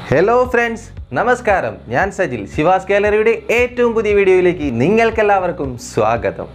hello friends നമസ്കാരം ഞാൻ സജിൽ ശിവാസ് ഗാലറിയുടെ ഏറ്റവും പുതിയ വീഡിയോയിലേക്ക് നിങ്ങൾക്കെല്ലാവർക്കും സ്വാഗതം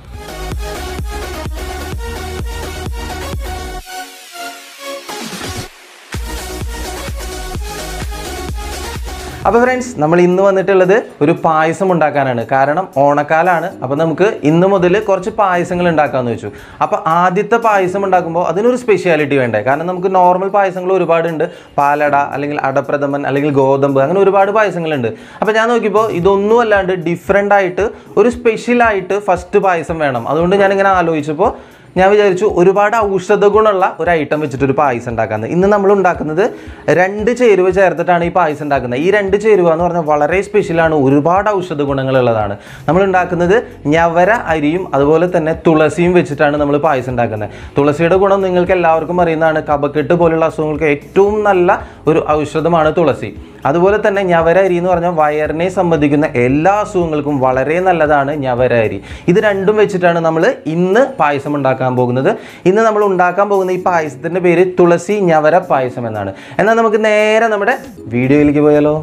അപ്പോൾ ഫ്രണ്ട്സ് നമ്മൾ ഇന്ന് വന്നിട്ടുള്ളത് ഒരു പായസം ഉണ്ടാക്കാനാണ് കാരണം ഓണക്കാലാണ് അപ്പോൾ നമുക്ക് ഇന്ന് മുതൽ കുറച്ച് പായസങ്ങൾ ഉണ്ടാക്കാമെന്ന് വെച്ചു അപ്പോൾ ആദ്യത്തെ പായസം ഉണ്ടാക്കുമ്പോൾ അതിനൊരു സ്പെഷ്യാലിറ്റി വേണ്ടേ കാരണം നമുക്ക് നോർമൽ പായസങ്ങൾ ഒരുപാടുണ്ട് പാലട അല്ലെങ്കിൽ അടപ്രഥമൻ അല്ലെങ്കിൽ ഗോതമ്പ് അങ്ങനെ ഒരുപാട് പായസങ്ങളുണ്ട് അപ്പോൾ ഞാൻ നോക്കിയപ്പോൾ ഇതൊന്നും അല്ലാണ്ട് ഡിഫറെൻ്റ് ആയിട്ട് ഒരു സ്പെഷ്യലായിട്ട് ഫസ്റ്റ് പായസം വേണം അതുകൊണ്ട് ഞാനിങ്ങനെ ആലോചിച്ചപ്പോൾ ഞാൻ വിചാരിച്ചു ഒരുപാട് ഔഷധ ഗുണമുള്ള ഒരു ഐറ്റം വെച്ചിട്ട് ഒരു പായസം ഉണ്ടാക്കുന്നത് ഇന്ന് നമ്മൾ ഉണ്ടാക്കുന്നത് രണ്ട് ചേരുവ ചേർത്തിട്ടാണ് ഈ പായസം ഉണ്ടാക്കുന്നത് ഈ രണ്ട് ചേരുവ എന്ന് പറഞ്ഞാൽ വളരെ സ്പെഷ്യലാണ് ഒരുപാട് ഔഷധ ഗുണങ്ങളുള്ളതാണ് നമ്മൾ ഉണ്ടാക്കുന്നത് ഞവര അരിയും അതുപോലെ തന്നെ തുളസിയും വെച്ചിട്ടാണ് നമ്മൾ പായസം ഉണ്ടാക്കുന്നത് തുളസിയുടെ ഗുണം നിങ്ങൾക്ക് എല്ലാവർക്കും അറിയുന്നതാണ് കഫക്കെട്ട് പോലുള്ള അസുഖങ്ങൾക്ക് ഏറ്റവും നല്ല ഒരു ഔഷധമാണ് തുളസി അതുപോലെ തന്നെ ഞവര അരി എന്ന് പറഞ്ഞാൽ വയറിനെ സംബന്ധിക്കുന്ന എല്ലാ അസുഖങ്ങൾക്കും വളരെ നല്ലതാണ് ഞവര അരി ഇത് രണ്ടും വെച്ചിട്ടാണ് നമ്മൾ ഇന്ന് പായസം ഉണ്ടാക്കാൻ പോകുന്നത് ഇന്ന് നമ്മൾ ഉണ്ടാക്കാൻ പോകുന്ന ഈ പായസത്തിൻ്റെ പേര് തുളസി ഞവര പായസം എന്നാണ് എന്നാൽ നമുക്ക് നേരെ നമ്മുടെ വീഡിയോയിലേക്ക് പോയാലോ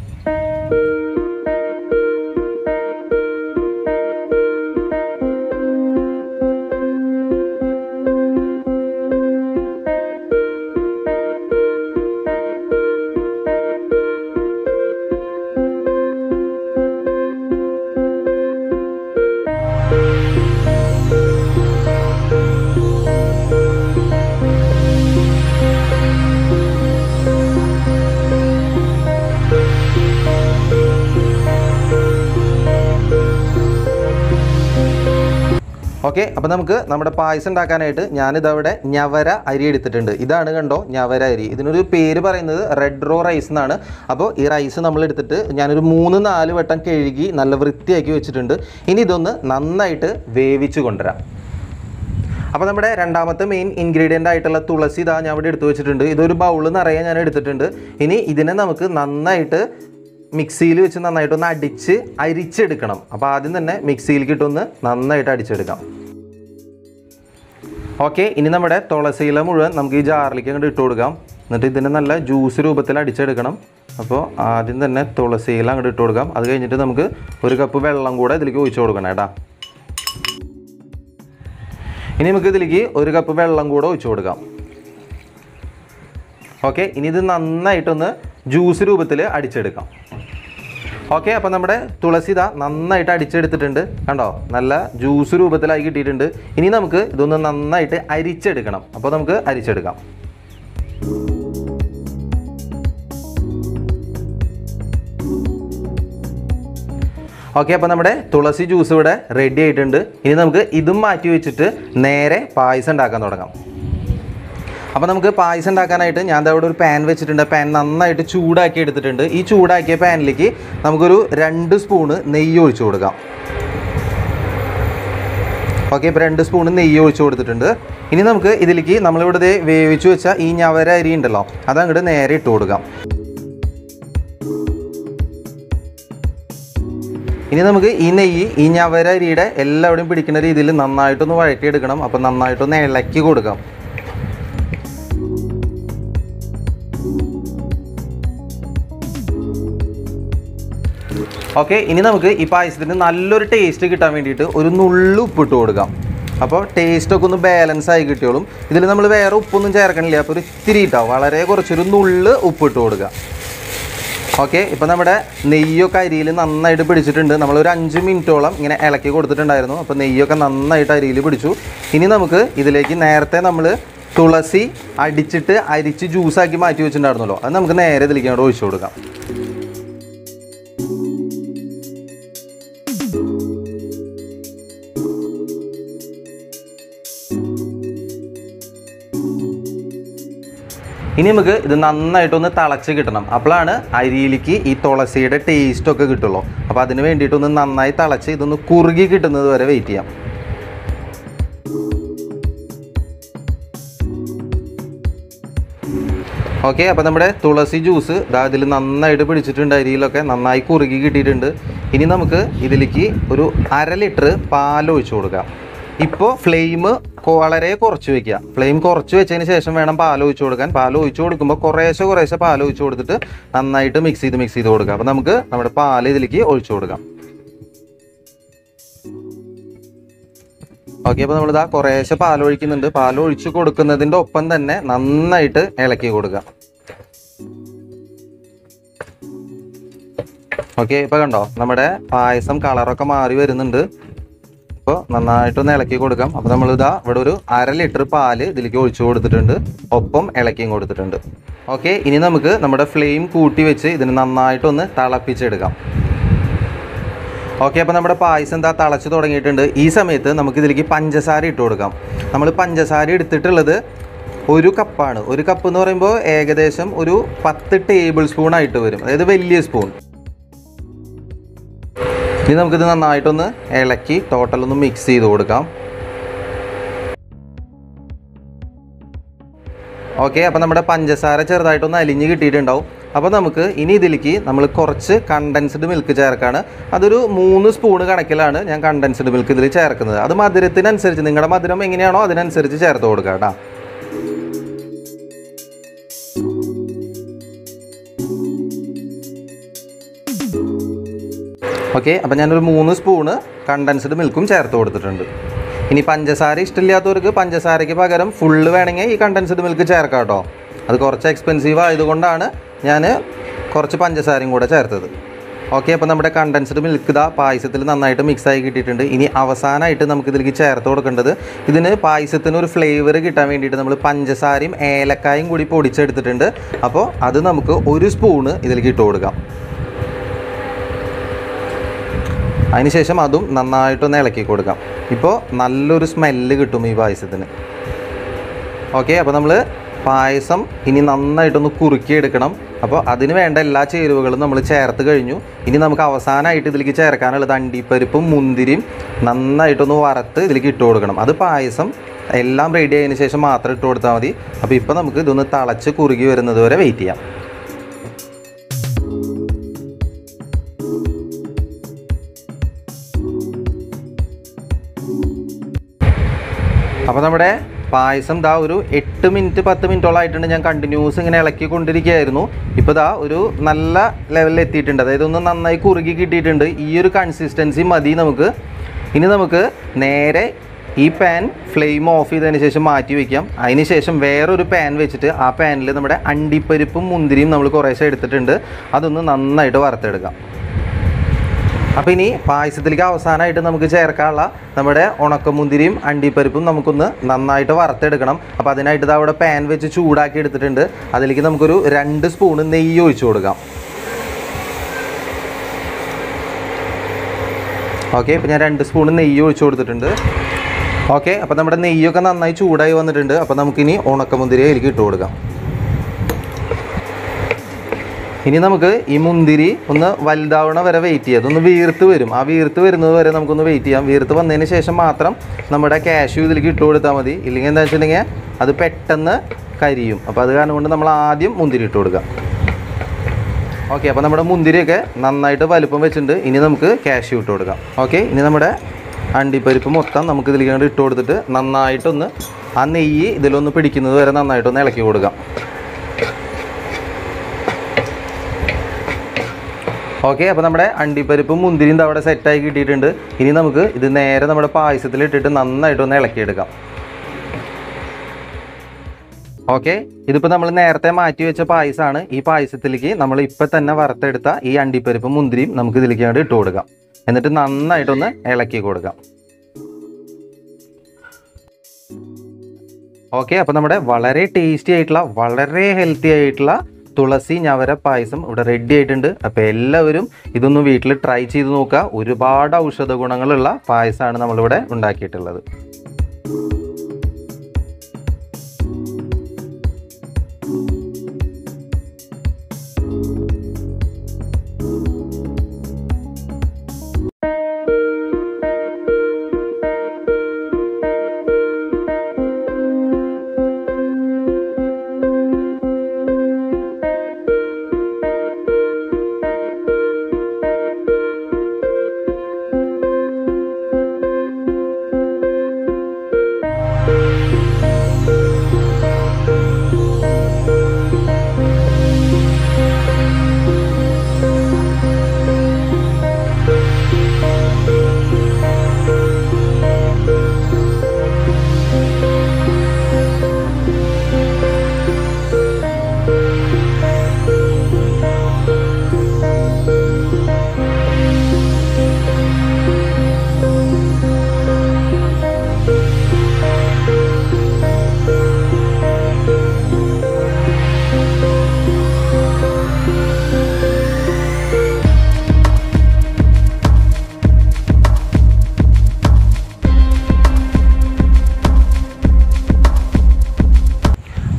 ഓക്കെ അപ്പോൾ നമുക്ക് നമ്മുടെ പായസം ഉണ്ടാക്കാനായിട്ട് ഞാനിതവിടെ ഞവര അരി എടുത്തിട്ടുണ്ട് ഇതാണ് കണ്ടോ ഞവര അരി ഇതിനൊരു പേര് പറയുന്നത് റെഡ് റോ റൈസ് എന്നാണ് അപ്പോൾ ഈ റൈസ് നമ്മൾ എടുത്തിട്ട് ഞാനൊരു മൂന്ന് നാല് വട്ടം കഴുകി നല്ല വൃത്തിയാക്കി വെച്ചിട്ടുണ്ട് ഇനി ഇതൊന്ന് നന്നായിട്ട് വേവിച്ച് കൊണ്ടുവരാം അപ്പോൾ നമ്മുടെ രണ്ടാമത്തെ മെയിൻ ഇൻഗ്രീഡിയൻ്റ് ആയിട്ടുള്ള തുളസി ഇതാ ഞാൻ ഇവിടെ എടുത്തു വെച്ചിട്ടുണ്ട് ഇതൊരു ബൗള് നിറയെ ഞാൻ എടുത്തിട്ടുണ്ട് ഇനി ഇതിനെ നമുക്ക് നന്നായിട്ട് മിക്സിയിൽ വെച്ച് നന്നായിട്ടൊന്ന് അടിച്ച് അരിച്ചെടുക്കണം അപ്പോൾ ആദ്യം തന്നെ മിക്സിയിലേക്ക് ഇട്ടൊന്ന് നന്നായിട്ട് അടിച്ചെടുക്കാം ഓക്കെ ഇനി നമ്മുടെ തുളസിയില മുഴുവൻ നമുക്ക് ഈ ജാറിലേക്ക് അങ്ങോട്ട് ഇട്ട് കൊടുക്കാം എന്നിട്ട് ഇതിനെ നല്ല ജ്യൂസ് രൂപത്തിൽ അടിച്ചെടുക്കണം അപ്പോൾ ആദ്യം തന്നെ തുളസിയില അങ്ങോട്ട് ഇട്ട് കൊടുക്കാം അത് കഴിഞ്ഞിട്ട് നമുക്ക് ഒരു കപ്പ് വെള്ളം കൂടെ ഇതിലേക്ക് ഒഴിച്ചു കൊടുക്കണം ഏട്ടാ ഇനി നമുക്ക് ഇതിലേക്ക് ഒരു കപ്പ് വെള്ളം കൂടെ ഒഴിച്ചു കൊടുക്കാം ഓക്കെ ഇനി ഇത് നന്നായിട്ടൊന്ന് ജ്യൂസ് രൂപത്തിൽ അടിച്ചെടുക്കാം ഓക്കെ അപ്പോൾ നമ്മുടെ തുളസി ഇതാ നന്നായിട്ട് അടിച്ചെടുത്തിട്ടുണ്ട് കണ്ടോ നല്ല ജ്യൂസ് രൂപത്തിലായി കിട്ടിയിട്ടുണ്ട് ഇനി നമുക്ക് ഇതൊന്ന് നന്നായിട്ട് അരിച്ചെടുക്കണം അപ്പോൾ നമുക്ക് അരിച്ചെടുക്കാം ഓക്കെ അപ്പോൾ നമ്മുടെ തുളസി ജ്യൂസ് ഇവിടെ റെഡി ആയിട്ടുണ്ട് ഇനി നമുക്ക് ഇതും മാറ്റി വെച്ചിട്ട് നേരെ പായസം ഉണ്ടാക്കാൻ തുടങ്ങാം അപ്പോൾ നമുക്ക് പായസം ഉണ്ടാക്കാനായിട്ട് ഞാൻ ദാ ഇവിടെ ഒരു പാൻ വെച്ചിട്ടുണ്ട് പാൻ നന്നായിട്ട് ചൂടാക്കി എടുത്തിട്ടുണ്ട് ഈ ചൂടാക്കിയ പാനിലേക്ക് നമുക്കൊരു രണ്ട് സ്പൂണ് നെയ്യ് ഒഴിച്ചു കൊടുക്കാം ഓക്കെ ഇപ്പോൾ രണ്ട് സ്പൂണ് നെയ്യ് ഒഴിച്ചു കൊടുത്തിട്ടുണ്ട് ഇനി നമുക്ക് ഇതിലേക്ക് നമ്മളിവിടെ ദേ വേവിച്ച് വെച്ച ഈ ഞവര അരി ഉണ്ടല്ലോ അത് അങ്ങോട്ട് നേരെ ഇട്ട് കൊടുക്കാം ഇനി നമുക്ക് ഈ നെയ്യ് ഈ ഞവര അരിയുടെ എല്ലാവിടെയും പിടിക്കുന്ന രീതിയിൽ നന്നായിട്ടൊന്ന് വഴറ്റിയെടുക്കണം അപ്പോൾ നന്നായിട്ടൊന്ന് ഇളക്കി കൊടുക്കാം ഓക്കെ ഇനി നമുക്ക് ഈ പായസത്തിന് നല്ലൊരു ടേസ്റ്റ് കിട്ടാൻ വേണ്ടിയിട്ട് ഒരു നുള്ളു ഉപ്പിട്ട് കൊടുക്കാം അപ്പോൾ ടേസ്റ്റൊക്കെ ഒന്ന് ബാലൻസ് ആയി കിട്ടിയോളും ഇതിൽ നമ്മൾ വേറെ ഉപ്പൊന്നും ചേർക്കണില്ല അപ്പോൾ ഒരു ഇത്തിരി ഇട്ടാവും വളരെ കുറച്ചൊരു നുള്ള് ഉപ്പിട്ട് കൊടുക്കുക ഓക്കെ ഇപ്പോൾ നമ്മുടെ നെയ്യൊക്കെ അരിയിൽ നന്നായിട്ട് പിടിച്ചിട്ടുണ്ട് നമ്മളൊരു അഞ്ച് മിനിറ്റോളം ഇങ്ങനെ ഇളക്കി കൊടുത്തിട്ടുണ്ടായിരുന്നു അപ്പോൾ നെയ്യൊക്കെ നന്നായിട്ട് അരിയിൽ പിടിച്ചു ഇനി നമുക്ക് ഇതിലേക്ക് നേരത്തെ നമ്മൾ തുളസി അടിച്ചിട്ട് അരിച്ച് ജ്യൂസാക്കി മാറ്റി വെച്ചിട്ടുണ്ടായിരുന്നല്ലോ അത് നമുക്ക് നേരെ ഇതിലേക്ക് അങ്ങോട്ട് ഒഴിച്ചു കൊടുക്കാം ഇനി നമുക്ക് ഇത് നന്നായിട്ടൊന്ന് തിളച്ച് കിട്ടണം അപ്പോഴാണ് അരിയിലേക്ക് ഈ തുളസിയുടെ ടേസ്റ്റ് ഒക്കെ കിട്ടുള്ളൂ അപ്പോൾ അതിന് വേണ്ടിയിട്ടൊന്ന് നന്നായി തിളച്ച് ഇതൊന്ന് കുറുകി കിട്ടുന്നത് വരെ വെയിറ്റ് ചെയ്യാം ഓക്കെ അപ്പോൾ നമ്മുടെ തുളസി ജ്യൂസ് ഇതാ ഇതിൽ നന്നായിട്ട് പിടിച്ചിട്ടുണ്ട് അരിയിലൊക്കെ നന്നായി കുറുകി കിട്ടിയിട്ടുണ്ട് ഇനി നമുക്ക് ഇതിലേക്ക് ഒരു അര ലിറ്റർ പാൽ ഒഴിച്ചു കൊടുക്കാം ഇപ്പോൾ ഫ്ലെയിം വളരെ കുറച്ച് വെക്കുക ഫ്ലെയിം കുറച്ച് വെച്ചതിന് ശേഷം വേണം പാൽ ഒഴിച്ചു കൊടുക്കാൻ പാൽ ഒഴിച്ചു കൊടുക്കുമ്പോൾ കുറേശ്ശെ കുറേശ്ശെ പാൽ ഒഴിച്ചു കൊടുത്തിട്ട് നന്നായിട്ട് മിക്സ് ചെയ്ത് മിക്സ് ചെയ്ത് കൊടുക്കുക അപ്പോൾ നമുക്ക് നമ്മുടെ പാൽ ഇതിലേക്ക് ഒഴിച്ചു കൊടുക്കാം ഓക്കെ അപ്പോൾ നമ്മളിതാ കുറേശ്ശെ പാൽ ഒഴിക്കുന്നുണ്ട് പാൽ ഒഴിച്ചു കൊടുക്കുന്നതിൻ്റെ ഒപ്പം തന്നെ നന്നായിട്ട് ഇളക്കി കൊടുക്കുക ഓക്കെ ഇപ്പോൾ കണ്ടോ നമ്മുടെ പായസം കളറൊക്കെ മാറി വരുന്നുണ്ട് അപ്പോൾ നന്നായിട്ടൊന്ന് ഇളക്കി കൊടുക്കാം അപ്പോൾ നമ്മളിതാ ഇവിടെ ഒരു അര ലിറ്റർ പാല് ഇതിലേക്ക് ഒഴിച്ചു കൊടുത്തിട്ടുണ്ട് ഒപ്പം ഇളക്കിയും കൊടുത്തിട്ടുണ്ട് ഓക്കെ ഇനി നമുക്ക് നമ്മുടെ ഫ്ലെയിം കൂട്ടി വെച്ച് ഇതിന് നന്നായിട്ടൊന്ന് തിളപ്പിച്ചെടുക്കാം ഓക്കെ അപ്പോൾ നമ്മുടെ പായസം എന്താ തിളച്ച് തുടങ്ങിയിട്ടുണ്ട് ഈ സമയത്ത് നമുക്ക് ഇതിലേക്ക് പഞ്ചസാര ഇട്ട് കൊടുക്കാം നമ്മൾ പഞ്ചസാര എടുത്തിട്ടുള്ളത് ഒരു കപ്പാണ് ഒരു കപ്പ് എന്ന് പറയുമ്പോൾ ഏകദേശം ഒരു പത്ത് ടേബിൾ സ്പൂൺ ആയിട്ട് വരും അതായത് വലിയ സ്പൂൺ ഇനി നമുക്കിത് നന്നായിട്ടൊന്ന് ഇളക്കി ടോട്ടൽ ഒന്ന് മിക്സ് ചെയ്ത് കൊടുക്കാം ഓക്കെ അപ്പോൾ നമ്മുടെ പഞ്ചസാര ചെറുതായിട്ടൊന്ന് അലിഞ്ഞ് കിട്ടിയിട്ടുണ്ടാവും അപ്പോൾ നമുക്ക് ഇനി ഇതിലേക്ക് നമ്മൾ കുറച്ച് കണ്ടൻസ്ഡ് മിൽക്ക് ചേർക്കാണ് അതൊരു മൂന്ന് സ്പൂണ് കണക്കിലാണ് ഞാൻ കണ്ടൻസ്ഡ് മിൽക്ക് ഇതിൽ ചേർക്കുന്നത് അത് മധുരത്തിനനുസരിച്ച് നിങ്ങളുടെ മധുരം എങ്ങനെയാണോ അതിനനുസരിച്ച് ചേർത്ത് കൊടുക്കുക കേട്ടോ ഓക്കെ അപ്പോൾ ഞാനൊരു മൂന്ന് സ്പൂണ് കണ്ടൻസ്ഡ് മിൽക്കും ചേർത്ത് കൊടുത്തിട്ടുണ്ട് ഇനി പഞ്ചസാര ഇഷ്ടമില്ലാത്തവർക്ക് പഞ്ചസാരയ്ക്ക് പകരം ഫുള്ള് വേണമെങ്കിൽ ഈ കണ്ടൻസ്ഡ് മിൽക്ക് ചേർക്കാം കേട്ടോ അത് കുറച്ച് എക്സ്പെൻസീവ് ആയതുകൊണ്ടാണ് ഞാൻ കുറച്ച് പഞ്ചസാരയും കൂടെ ചേർത്തത് ഓക്കെ അപ്പോൾ നമ്മുടെ കണ്ടൻസ്ഡ് മിൽക്ക് ഇതാ പായസത്തിൽ നന്നായിട്ട് മിക്സ് ആയി കിട്ടിയിട്ടുണ്ട് ഇനി അവസാനമായിട്ട് നമുക്ക് ഇതിലേക്ക് ചേർത്ത് കൊടുക്കേണ്ടത് ഇതിന് പായസത്തിന് ഒരു ഫ്ലേവർ കിട്ടാൻ വേണ്ടിയിട്ട് നമ്മൾ പഞ്ചസാരയും ഏലക്കായും കൂടി പൊടിച്ചെടുത്തിട്ടുണ്ട് അപ്പോൾ അത് നമുക്ക് ഒരു സ്പൂണ് ഇതിലേക്ക് ഇട്ട് കൊടുക്കാം അതിനുശേഷം അതും നന്നായിട്ടൊന്ന് ഇളക്കി കൊടുക്കാം ഇപ്പോൾ നല്ലൊരു സ്മെല്ല് കിട്ടും ഈ പായസത്തിന് ഓക്കെ അപ്പോൾ നമ്മൾ പായസം ഇനി നന്നായിട്ടൊന്ന് കുറുക്കിയെടുക്കണം അപ്പോൾ അതിന് വേണ്ട എല്ലാ ചേരുവകളും നമ്മൾ ചേർത്ത് കഴിഞ്ഞു ഇനി നമുക്ക് അവസാനമായിട്ട് ഇതിലേക്ക് ചേർക്കാനുള്ളത് അണ്ടിപ്പരിപ്പും മുന്തിരിയും നന്നായിട്ടൊന്ന് വറുത്ത് ഇതിലേക്ക് ഇട്ട് കൊടുക്കണം അത് പായസം എല്ലാം റെഡി ആയതിനു ശേഷം മാത്രം ഇട്ട് കൊടുത്താൽ മതി അപ്പോൾ ഇപ്പോൾ നമുക്ക് ഇതൊന്ന് തിളച്ച് കുറുകി വരുന്നത് വരെ വെയിറ്റ് ചെയ്യാം അപ്പോൾ നമ്മുടെ പായസം ദാ ഒരു എട്ട് മിനിറ്റ് പത്ത് മിനിറ്റോളം ആയിട്ടുണ്ട് ഞാൻ കണ്ടിന്യൂസ് ഇങ്ങനെ ഇളക്കി കൊണ്ടിരിക്കുകയായിരുന്നു ഇപ്പോൾ ദാ ഒരു നല്ല ലെവലിൽ എത്തിയിട്ടുണ്ട് അതായത് ഒന്ന് നന്നായി കുറുകി കിട്ടിയിട്ടുണ്ട് ഈ ഒരു കൺസിസ്റ്റൻസി മതി നമുക്ക് ഇനി നമുക്ക് നേരെ ഈ പാൻ ഫ്ലെയിം ഓഫ് ചെയ്തതിന് ശേഷം മാറ്റി വയ്ക്കാം അതിന് ശേഷം വേറൊരു പാൻ വെച്ചിട്ട് ആ പാനിൽ നമ്മുടെ അണ്ടിപ്പരിപ്പും മുന്തിരിയും നമ്മൾ കുറേശ്ശെ എടുത്തിട്ടുണ്ട് അതൊന്ന് നന്നായിട്ട് വറുത്തെടുക്കാം അപ്പോൾ ഇനി പായസത്തിലേക്ക് അവസാനമായിട്ട് നമുക്ക് ചേർക്കാനുള്ള നമ്മുടെ ഉണക്കമുന്തിരിയും അണ്ടിപ്പരിപ്പും നമുക്കൊന്ന് നന്നായിട്ട് വറുത്തെടുക്കണം അപ്പോൾ അതിനായിട്ട് ഇത് അവിടെ പാൻ വെച്ച് ചൂടാക്കി എടുത്തിട്ടുണ്ട് അതിലേക്ക് നമുക്കൊരു രണ്ട് സ്പൂണ് നെയ്യ് ഒഴിച്ചു കൊടുക്കാം ഓക്കെ ഇപ്പോൾ ഞാൻ രണ്ട് സ്പൂണ് നെയ്യ് ഒഴിച്ചു കൊടുത്തിട്ടുണ്ട് ഓക്കെ അപ്പോൾ നമ്മുടെ നെയ്യൊക്കെ നന്നായി ചൂടായി വന്നിട്ടുണ്ട് അപ്പോൾ നമുക്കിനി ഉണക്കമുന്തിരി അതിലേക്ക് ഇട്ട് കൊടുക്കാം ഇനി നമുക്ക് ഈ മുന്തിരി ഒന്ന് വലുതാവണ വരെ വെയിറ്റ് ചെയ്യാം അതൊന്ന് വീർത്ത് വരും ആ വീർത്ത് വരുന്നത് വരെ നമുക്കൊന്ന് വെയിറ്റ് ചെയ്യാം വീർത്ത് വന്നതിന് ശേഷം മാത്രം നമ്മുടെ കാഷ്യൂ ഇതിലേക്ക് ഇട്ട് കൊടുത്താൽ മതി ഇല്ലെങ്കിൽ എന്താ വെച്ചിട്ടുണ്ടെങ്കിൽ അത് പെട്ടെന്ന് കരിയും അപ്പോൾ അത് കാരണം കൊണ്ട് നമ്മൾ ആദ്യം മുന്തിരി ഇട്ട് കൊടുക്കാം ഓക്കെ അപ്പോൾ നമ്മുടെ മുന്തിരിയൊക്കെ നന്നായിട്ട് വലുപ്പം വെച്ചിട്ടുണ്ട് ഇനി നമുക്ക് കാഷ്യൂ ഇട്ട് കൊടുക്കാം ഓക്കെ ഇനി നമ്മുടെ അണ്ടിപ്പരിപ്പ് മൊത്തം നമുക്ക് ഇതിലേക്ക് ഇട്ട് കൊടുത്തിട്ട് നന്നായിട്ടൊന്ന് ആ നെയ്യ് ഇതിലൊന്ന് പിടിക്കുന്നത് വരെ നന്നായിട്ടൊന്ന് ഇളക്കി കൊടുക്കാം ഓക്കെ അപ്പോൾ നമ്മുടെ അണ്ടിപ്പരിപ്പും മുന്തിരിയും ദാ അവിടെ സെറ്റായി കിട്ടിയിട്ടുണ്ട് ഇനി നമുക്ക് ഇത് നേരെ നമ്മുടെ പായസത്തിൽ ഇട്ടിട്ട് നന്നായിട്ടൊന്ന് ഇളക്കിയെടുക്കാം ഓക്കെ ഇതിപ്പോൾ നമ്മൾ നേരത്തെ മാറ്റി വെച്ച പായസമാണ് ഈ പായസത്തിലേക്ക് നമ്മൾ ഇപ്പം തന്നെ വറുത്തെടുത്ത ഈ അണ്ടിപ്പരിപ്പും മുന്തിരിയും നമുക്ക് ഇതിലേക്ക് അങ്ങോട്ട് ഇട്ട് കൊടുക്കാം എന്നിട്ട് നന്നായിട്ടൊന്ന് ഇളക്കി കൊടുക്കാം ഓക്കെ അപ്പോൾ നമ്മുടെ വളരെ ടേസ്റ്റി ആയിട്ടുള്ള വളരെ ഹെൽത്തി ആയിട്ടുള്ള തുളസി ഞവര പായസം ഇവിടെ റെഡി ആയിട്ടുണ്ട് അപ്പോൾ എല്ലാവരും ഇതൊന്ന് വീട്ടിൽ ട്രൈ ചെയ്ത് നോക്കുക ഒരുപാട് ഔഷധ ഗുണങ്ങളുള്ള പായസമാണ് നമ്മളിവിടെ ഉണ്ടാക്കിയിട്ടുള്ളത്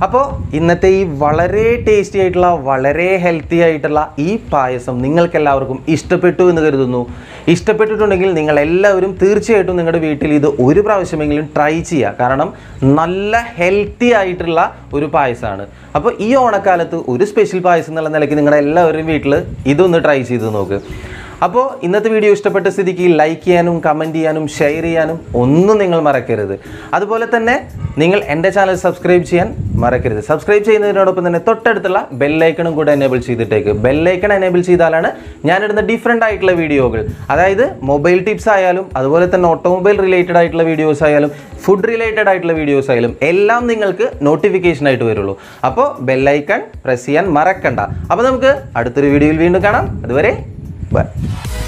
അപ്പോൾ ഇന്നത്തെ ഈ വളരെ ടേസ്റ്റി ആയിട്ടുള്ള വളരെ ഹെൽത്തി ആയിട്ടുള്ള ഈ പായസം നിങ്ങൾക്ക് എല്ലാവർക്കും ഇഷ്ടപ്പെട്ടു എന്ന് കരുതുന്നു ഇഷ്ടപ്പെട്ടിട്ടുണ്ടെങ്കിൽ നിങ്ങൾ എല്ലാവരും തീർച്ചയായിട്ടും നിങ്ങളുടെ വീട്ടിൽ ഇത് ഒരു പ്രാവശ്യമെങ്കിലും ട്രൈ ചെയ്യുക കാരണം നല്ല ഹെൽത്തി ആയിട്ടുള്ള ഒരു പായസമാണ് അപ്പോൾ ഈ ഓണക്കാലത്ത് ഒരു സ്പെഷ്യൽ പായസം എന്നുള്ള നിലയ്ക്ക് നിങ്ങളുടെ എല്ലാവരുടെയും വീട്ടിൽ ഇതൊന്ന് ട്രൈ ചെയ്ത് നോക്ക് അപ്പോൾ ഇന്നത്തെ വീഡിയോ ഇഷ്ടപ്പെട്ട സ്ഥിതിക്ക് ലൈക്ക് ചെയ്യാനും കമൻറ്റ് ചെയ്യാനും ഷെയർ ചെയ്യാനും ഒന്നും നിങ്ങൾ മറക്കരുത് അതുപോലെ തന്നെ നിങ്ങൾ എൻ്റെ ചാനൽ സബ്സ്ക്രൈബ് ചെയ്യാൻ മറക്കരുത് സബ്സ്ക്രൈബ് ചെയ്യുന്നതിനോടൊപ്പം തന്നെ തൊട്ടടുത്തുള്ള ബെല്ലൈക്കണും കൂടെ എനേബിൾ ചെയ്തിട്ടേക്ക് ബെല്ലൈക്കൺ എനേബിൾ ചെയ്താലാണ് ഞാനിടുന്ന ഡിഫറെൻ്റ് ആയിട്ടുള്ള വീഡിയോകൾ അതായത് മൊബൈൽ ടിപ്സ് ആയാലും അതുപോലെ തന്നെ ഓട്ടോമൊബൈൽ റിലേറ്റഡ് ആയിട്ടുള്ള വീഡിയോസ് ആയാലും ഫുഡ് റിലേറ്റഡ് ആയിട്ടുള്ള വീഡിയോസ് ആയാലും എല്ലാം നിങ്ങൾക്ക് നോട്ടിഫിക്കേഷൻ ആയിട്ട് വരുള്ളൂ അപ്പോൾ ബെല്ലൈക്കൺ പ്രസ് ചെയ്യാൻ മറക്കണ്ട അപ്പോൾ നമുക്ക് അടുത്തൊരു വീഡിയോയിൽ വീണ്ടും കാണാം അതുവരെ ബൈ